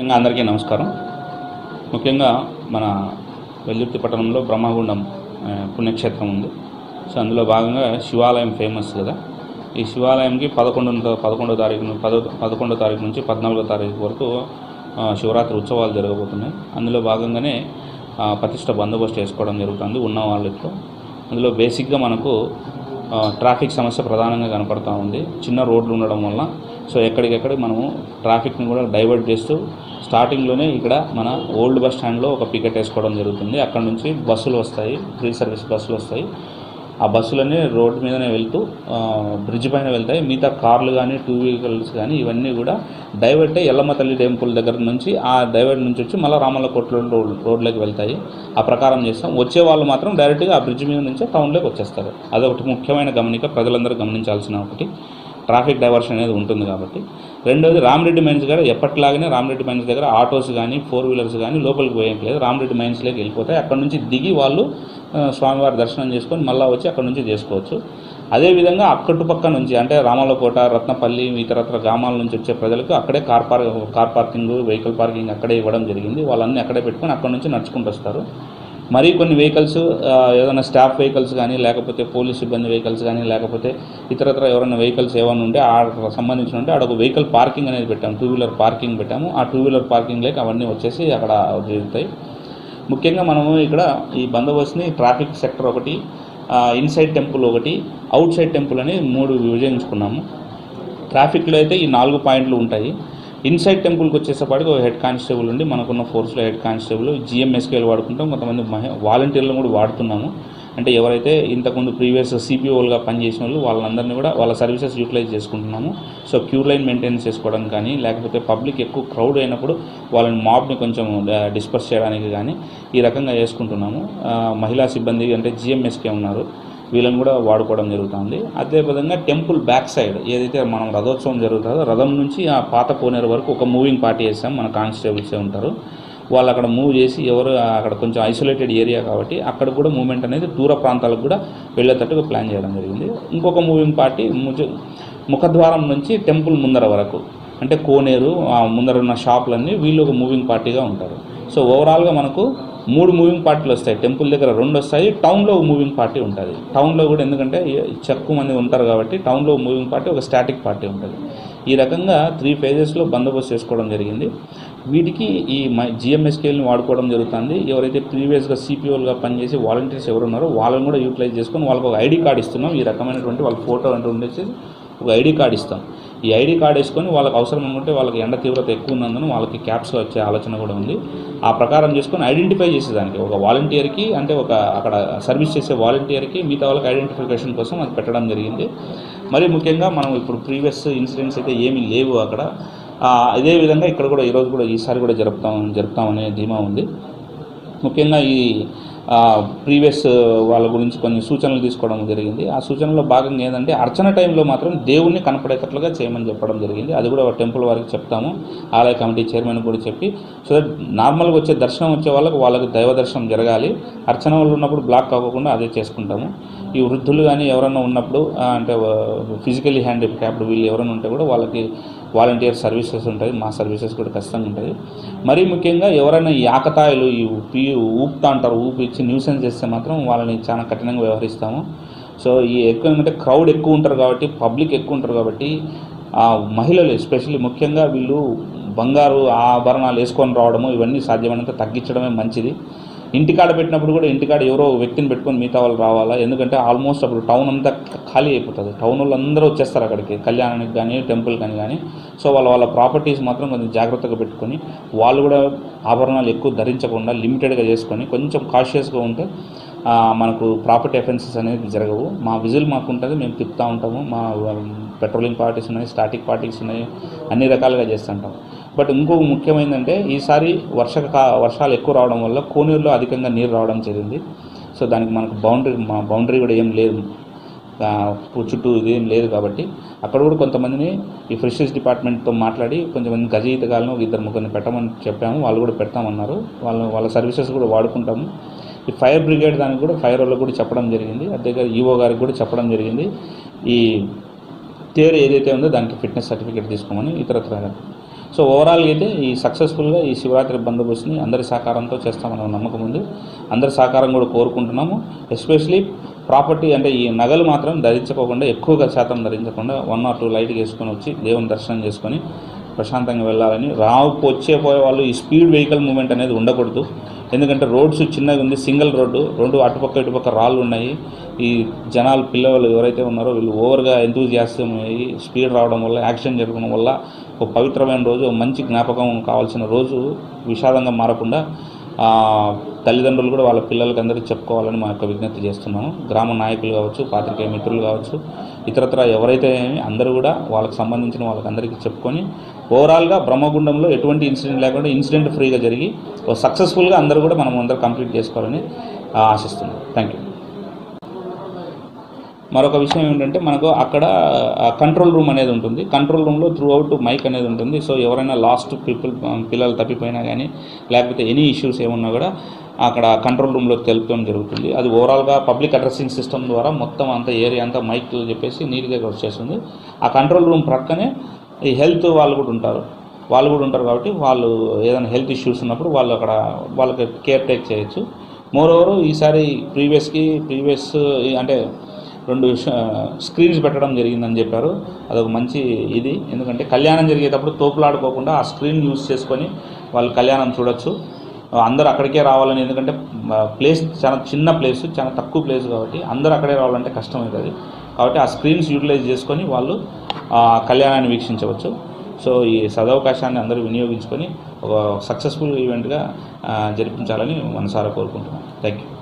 ముఖ్యంగా అందరికీ నమస్కారం ముఖ్యంగా మన వెల్లుర్తి పట్టణంలో బ్రహ్మగుండం ఆ, పుణ్యక్షేత్రం ఉంది సో అందులో భాగంగా శివాలయం ఫేమస్ కదా ఈ శివాలయంకి పదకొండు పదకొండో తారీఖు ను- పదో పదకొండో తారీఖు నుంచి పద్నాలుగో తారీఖు వరకు ఆ, శివరాత్రి ఉత్సవాలు జరగబోతున్నాయి అందులో భాగంగానే ఆ, ప్రతిష్ట బందోబస్తు చేసుకోవడం జరుగుతుంది ఉన్న వాళ్ళతో అందులో బేసిక్గా మనకు ఆ, ట్రాఫిక్ సమస్య ప్రధానంగా కనపడతా ఉంది చిన్న రోడ్లు ఉండడం వల్ల సో ఎక్కడికెక్కడ మనము ట్రాఫిక్ని కూడా డైవర్ట్ చేస్తూ స్టార్టింగ్లోనే ఇక్కడ మన ఓల్డ్ బస్ స్టాండ్లో ఒక పికెట్ వేసుకోవడం జరుగుతుంది అక్కడ నుంచి బస్సులు వస్తాయి ఫ్రీ సర్వీస్ బస్సులు వస్తాయి ఆ బస్సులన్నీ రోడ్డు మీదనే వెళ్తూ ఆ, బ్రిడ్జ్ పైన వెళ్తాయి మిగతా కార్లు కానీ టూ వీలర్స్ కానీ ఇవన్నీ కూడా డైవర్ట్ అయ్యి ఎల్లమ్మ తల్లి టెంపుల్ దగ్గర నుంచి ఆ డైవర్ట్ నుంచి వచ్చి మళ్ళీ రామల్ల కోట్ల రోడ్ రోడ్లోకి వెళ్తాయి ఆ ప్రకారం చేస్తాం వచ్చే వాళ్ళు మాత్రం డైరెక్ట్గా ఆ బ్రిడ్జ్ మీద నుంచే టౌన్లోకి వచ్చేస్తారు అదొకటి ముఖ్యమైన గమనిక ప్రజలందరూ గమనించాల్సిన ఒకటి ట్రాఫిక్ డైవర్షన్ అనేది ఉంటుంది కాబట్టి రెండోది రామరెడ్డి మైన్స్ దగ్గర ఎప్పటిలాగానే రామరెడ్డి మైన్స్ దగ్గర ఆటోస్ కానీ ఫోర్ వీలర్స్ కానీ లోపలికి పోయేట్లేదు రామరెడ్డి మైన్స్లోకి వెళ్ళిపోతాయి అక్కడ నుంచి దిగి వాళ్ళు ఆ, స్వామివారి దర్శనం చేసుకొని మళ్ళీ వచ్చి అక్కడ నుంచి చేసుకోవచ్చు అదేవిధంగా అక్కట్టుపక్క నుంచి అంటే రామలకోట రత్నపల్లి ఇతరత్ర గ్రామాల నుంచి వచ్చే ప్రజలకు అక్కడే కార్ పార్ కార్ పార్కింగ్ వెహికల్ పార్కింగ్ అక్కడే ఇవ్వడం జరిగింది వాళ్ళన్నీ అక్కడే పెట్టుకొని అక్కడ నుంచి నడుచుకుంటూ వస్తారు మరి కొన్ని వెహికల్స్ ఆ, ఏదైనా స్టాఫ్ వెహికల్స్ కానీ లేకపోతే పోలీస్ సిబ్బంది వెహికల్స్ కానీ లేకపోతే ఇతరత్ర ఎవరైనా వెహికల్స్ ఏమైనా ఉంటే ఆ సంబంధించిన ఉంటే ఆడ ఒక వెహికల్ పార్కింగ్ అనేది పెట్టాము టూ వీలర్ పార్కింగ్ పెట్టాము ఆ టూ వీలర్ పార్కింగ్ లేక అవన్నీ వచ్చేసి అక్కడ జరుగుతాయి ముఖ్యంగా మనము ఇక్కడ ఈ బందోబస్తుని ట్రాఫిక్ సెక్టర్ ఒకటి ఇన్సైడ్ టెంపుల్ ఒకటి అవుట్ సైడ్ టెంపుల్ అని మూడు విభజించుకున్నాము ట్రాఫిక్లో అయితే ఈ నాలుగు పాయింట్లు ఉంటాయి ఇన్సైడ్ టెంపుల్కి వచ్చేసేపాటికి ఒక హెడ్ కానిస్టేబుల్ ఉండి మనకున్న ఫోర్స్లో హెడ్ కానిస్టేబుల్ జిఎంఎస్కేలు వాడుకుంటాం కొంతమంది మహి వాలంటీర్లను కూడా వాడుతున్నాము అంటే ఎవరైతే ఇంతకుముందు ప్రీవియస్ సిపిఓలుగా పనిచేసిన వాళ్ళు వాళ్ళందరినీ కూడా వాళ్ళ సర్వీసెస్ యూటిలైజ్ చేసుకుంటున్నాము సో క్యూ లైన్ మెయింటైన్ చేసుకోవడం కానీ లేకపోతే పబ్లిక్ ఎక్కువ క్రౌడ్ అయినప్పుడు వాళ్ళని మాబ్ని కొంచెం డిస్పర్స్ చేయడానికి కానీ ఈ రకంగా చేసుకుంటున్నాము ఆ, మహిళా సిబ్బంది అంటే జిఎంఎస్కే ఉన్నారు వీళ్ళని కూడా వాడుకోవడం జరుగుతుంది అదేవిధంగా టెంపుల్ బ్యాక్ సైడ్ ఏదైతే మనం రథోత్సవం జరుగుతుందో రథం నుంచి ఆ పాత కోనేరు వరకు ఒక మూవింగ్ పార్టీ వేస్తాం మన కానిస్టేబుల్సే ఉంటారు వాళ్ళు అక్కడ మూవ్ చేసి ఎవరు అక్కడ కొంచెం ఐసోలేటెడ్ ఏరియా కాబట్టి అక్కడ కూడా మూవ్మెంట్ అనేది దూర ప్రాంతాలకు కూడా వెళ్ళేటట్టుగా ప్లాన్ చేయడం జరిగింది ఇంకొక మూవింగ్ పార్టీ ముజ ముఖద్వారం నుంచి టెంపుల్ ముందర వరకు అంటే కోనేరు ఆ ముందర ఉన్న షాపులన్నీ వీళ్ళు ఒక మూవింగ్ పార్టీగా ఉంటారు సో ఓవరాల్గా మనకు మూడు మూవింగ్ పార్టీలు వస్తాయి టెంపుల్ దగ్గర రెండు వస్తాయి టౌన్లో ఒక మూవింగ్ పార్టీ ఉంటుంది టౌన్లో కూడా ఎందుకంటే చెక్కు మంది ఉంటారు కాబట్టి టౌన్లో ఒక మూవింగ్ పార్టీ ఒక స్టాటిక్ పార్టీ ఉంటుంది ఈ రకంగా త్రీ ఫేజెస్లో బందోబస్తు చేసుకోవడం జరిగింది వీటికి ఈ జిఎంఎస్కేల్ని వాడుకోవడం జరుగుతుంది ఎవరైతే ప్రీవియస్గా సిపిఓలుగా పనిచేసి వాలంటీర్స్ ఎవరు ఉన్నారో వాళ్ళని కూడా యూటిలైజ్ చేసుకొని వాళ్ళకి ఒక ఐడి కార్డు ఇస్తున్నాం ఈ రకమైనటువంటి వాళ్ళ ఫోటో అంటూ ఉండేసి ఒక ఐడి కార్డు ఇస్తాం ఈ ఐడి కార్డు వేసుకొని వాళ్ళకి అవసరం అనుకుంటే వాళ్ళకి ఎండ తీవ్రత ఎక్కువ ఉన్నందున వాళ్ళకి క్యాప్స్ వచ్చే ఆలోచన కూడా ఉంది ఆ ప్రకారం చేసుకొని ఐడెంటిఫై చేసేదానికి ఒక వాలంటీర్కి అంటే ఒక అక్కడ సర్వీస్ చేసే వాలంటీర్కి మిగతా వాళ్ళకి ఐడెంటిఫికేషన్ కోసం అది పెట్టడం జరిగింది మరి ముఖ్యంగా మనం ఇప్పుడు ప్రీవియస్ ఇన్సిడెంట్స్ అయితే ఏమీ లేవు అక్కడ ఆ, ఇదే విధంగా ఇక్కడ కూడా ఈరోజు కూడా ఈసారి కూడా జరుపుతాం జరుపుతామనే ధీమా ఉంది ముఖ్యంగా ఈ ప్రీవియస్ వాళ్ళ గురించి కొన్ని సూచనలు తీసుకోవడం జరిగింది ఆ సూచనలో భాగంగా ఏంటంటే అర్చన టైంలో మాత్రం దేవుణ్ణి కనపడేటట్లుగా చేయమని చెప్పడం జరిగింది అది కూడా టెంపుల్ వారికి చెప్తాము ఆలయ కమిటీ చైర్మన్ కూడా చెప్పి సో దట్ నార్మల్గా వచ్చే దర్శనం వచ్చే వాళ్ళకి వాళ్ళకి దైవ దర్శనం జరగాలి అర్చన వాళ్ళు ఉన్నప్పుడు బ్లాక్ అవ్వకుండా అదే చేసుకుంటాము ఈ వృద్ధులు కానీ ఎవరైనా ఉన్నప్పుడు ఆ, అంటే ఫిజికలీ హ్యాండిక్యాప్డ్ వీళ్ళు ఎవరైనా ఉంటే కూడా వాళ్ళకి వాలంటీర్ సర్వీసెస్ ఉంటాయి మా సర్వీసెస్ కూడా ఖచ్చితంగా ఉంటాయి మరీ ముఖ్యంగా ఎవరైనా ఈ ఆకతాయిలు ఈ పీ ఊపుతా అంటారు ఊపి ఇచ్చి న్యూసెన్స్ చేస్తే మాత్రం వాళ్ళని చాలా కఠినంగా వ్యవహరిస్తాము సో ఈ ఎక్కువ ఏంటంటే క్రౌడ్ ఎక్కువ ఉంటారు కాబట్టి పబ్లిక్ ఎక్కువ ఉంటారు కాబట్టి ఆ మహిళలు ఎస్పెషల్లీ ముఖ్యంగా వీళ్ళు బంగారు ఆభరణాలు వేసుకొని రావడము ఇవన్నీ సాధ్యమైనంత తగ్గించడమే మంచిది ఇంటికాడ పెట్టినప్పుడు కూడా ఇంటికాడ ఎవరో ఒక వ్యక్తిని పెట్టుకొని మిగతా వాళ్ళు రావాలా ఎందుకంటే ఆల్మోస్ట్ అప్పుడు టౌన్ అంతా ఖాళీ అయిపోతుంది టౌన్ వాళ్ళు అందరూ వచ్చేస్తారు అక్కడికి కళ్యాణానికి కానీ టెంపుల్ కానీ కానీ సో వాళ్ళ వాళ్ళ ప్రాపర్టీస్ మాత్రం కొంచెం జాగ్రత్తగా పెట్టుకొని వాళ్ళు కూడా ఆభరణాలు ఎక్కువ ధరించకుండా లిమిటెడ్గా చేసుకొని కొంచెం కాషియస్గా ఉంటే ఆ, మనకు ప్రాపర్టీ అఫెన్సెస్ అనేది జరగవు మా విజిల్ మాకు ఉంటుంది మేము తిప్పుతూ ఉంటాము మా పెట్రోలింగ్ పార్టీస్ ఉన్నాయి స్టాటిక్ పార్టీస్ ఉన్నాయి అన్ని రకాలుగా చేస్తుంటాం బట్ ఇంకో ముఖ్యమైనదంటే ఈసారి వర్ష కా- వర్షాలు ఎక్కువ రావడం వల్ల కోనేరులో అధికంగా నీరు రావడం జరిగింది సో దానికి మనకు బౌండరీ మా బౌండరీ కూడా ఏం లేదు ఆ, చుట్టూ ఇదేం లేదు కాబట్టి అక్కడ కూడా కొంతమందిని ఈ ఫ్రెషర్స్ డిపార్ట్మెంట్తో మాట్లాడి కొంతమంది గజ ఈతగాలను ఒక ఇద్దరు ముగ్గురిని పెట్టమని చెప్పాము వాళ్ళు కూడా పెడతామన్నారు వాళ్ళ వాళ్ళ సర్వీసెస్ కూడా వాడుకుంటాము ఈ ఫైర్ బ్రిగేడ్ దానికి కూడా ఫైర్ వాళ్ళకి కూడా చెప్పడం జరిగింది అదే దగ్గర ఈవో గారికి కూడా చెప్పడం జరిగింది ఈ తేరు ఏదైతే ఉందో దానికి ఫిట్నెస్ సర్టిఫికేట్ తీసుకోమని ఇతరత్ర సో ఓవరాల్గా అయితే ఈ సక్సెస్ఫుల్గా ఈ శివరాత్రి బందోబస్తుని అందరి సహకారంతో చేస్తామన్న నమ్మకం ఉంది అందరి సహకారం కూడా కోరుకుంటున్నాము ఎస్పెషలీ ప్రాపర్టీ అంటే ఈ నగలు మాత్రం ధరించుకోకుండా ఎక్కువగా శాతం ధరించకుండా వన్ ఆర్ టూ లైట్గా వేసుకొని వచ్చి దేవుని దర్శనం చేసుకొని ప్రశాంతంగా వెళ్ళాలని రావు వచ్చే పోయే వాళ్ళు ఈ స్పీడ్ వెహికల్ మూమెంట్ అనేది ఉండకూడదు ఎందుకంటే రోడ్స్ చిన్నగా ఉంది సింగిల్ రోడ్డు రెండు అటుపక్క ఇటుపక్క రాళ్ళు ఉన్నాయి ఈ జనాలు పిల్లలు ఎవరైతే ఉన్నారో వీళ్ళు ఓవర్గా ఎంతూజియాస్తం అయ్యి స్పీడ్ రావడం వల్ల యాక్సిడెంట్ జరగడం వల్ల ఒక పవిత్రమైన రోజు ఒక మంచి జ్ఞాపకం కావాల్సిన రోజు విషాదంగా మారకుండా ఆ, తల్లిదండ్రులు కూడా వాళ్ళ పిల్లలకి అందరికీ చెప్పుకోవాలని మా యొక్క విజ్ఞప్తి చేస్తున్నాము గ్రామ నాయకులు కావచ్చు పాత్రికేయ మిత్రులు కావచ్చు ఇతరత్ర ఎవరైతే అందరూ కూడా వాళ్ళకి సంబంధించిన వాళ్ళకి అందరికీ చెప్పుకొని ఓవరాల్గా బ్రహ్మగుండంలో ఎటువంటి ఇన్సిడెంట్ లేకుండా ఇన్సిడెంట్ ఫ్రీగా జరిగి సక్సెస్ఫుల్గా అందరూ కూడా మనం అందరూ కంప్లీట్ చేసుకోవాలని ఆ, ఆశిస్తున్నాం థ్యాంక్ యూ మరొక విషయం ఏంటంటే మనకు అక్కడ కంట్రోల్ రూమ్ అనేది ఉంటుంది కంట్రోల్ రూమ్లో త్రూ అవుట్ మైక్ అనేది ఉంటుంది సో ఎవరైనా లాస్ట్ పీపుల్ పిల్లలు తప్పిపోయినా కానీ లేకపోతే ఎనీ ఇష్యూస్ ఏమున్నా కూడా అక్కడ కంట్రోల్ రూమ్లో తెలుపడం జరుగుతుంది అది ఓవరాల్గా పబ్లిక్ అడ్రస్సింగ్ సిస్టమ్ ద్వారా మొత్తం అంత ఏరియా అంతా మైక్ చెప్పేసి నీట్గా వచ్చేస్తుంది ఆ కంట్రోల్ రూమ్ ప్రక్కనే ఈ హెల్త్ వాళ్ళు కూడా ఉంటారు వాళ్ళు కూడా ఉంటారు కాబట్టి వాళ్ళు ఏదైనా హెల్త్ ఇష్యూస్ ఉన్నప్పుడు వాళ్ళు అక్కడ వాళ్ళకి కేర్ టేక్ చేయొచ్చు మోర్ ఓవర్ ఈసారి ప్రీవియస్కి ప్రీవియస్ అంటే రెండు స్క్రీన్స్ పెట్టడం జరిగిందని చెప్పారు అదొక మంచి ఇది ఎందుకంటే కళ్యాణం జరిగేటప్పుడు తోపులాడుకోకుండా ఆ స్క్రీన్ యూస్ చేసుకొని వాళ్ళు కళ్యాణం చూడొచ్చు అందరూ అక్కడికే రావాలని ఎందుకంటే ప్లేస్ చాలా చిన్న ప్లేస్ చాలా తక్కువ ప్లేస్ కాబట్టి అందరూ అక్కడే రావాలంటే కష్టం అవుతుంది కాబట్టి ఆ స్క్రీన్స్ యూటిలైజ్ చేసుకొని వాళ్ళు ఆ కళ్యాణాన్ని వీక్షించవచ్చు సో ఈ సదవకాశాన్ని అందరూ వినియోగించుకొని ఒక సక్సెస్ఫుల్ ఈవెంట్గా ఆ, జరిపించాలని మనసారా కోరుకుంటున్నాను థ్యాంక్ యూ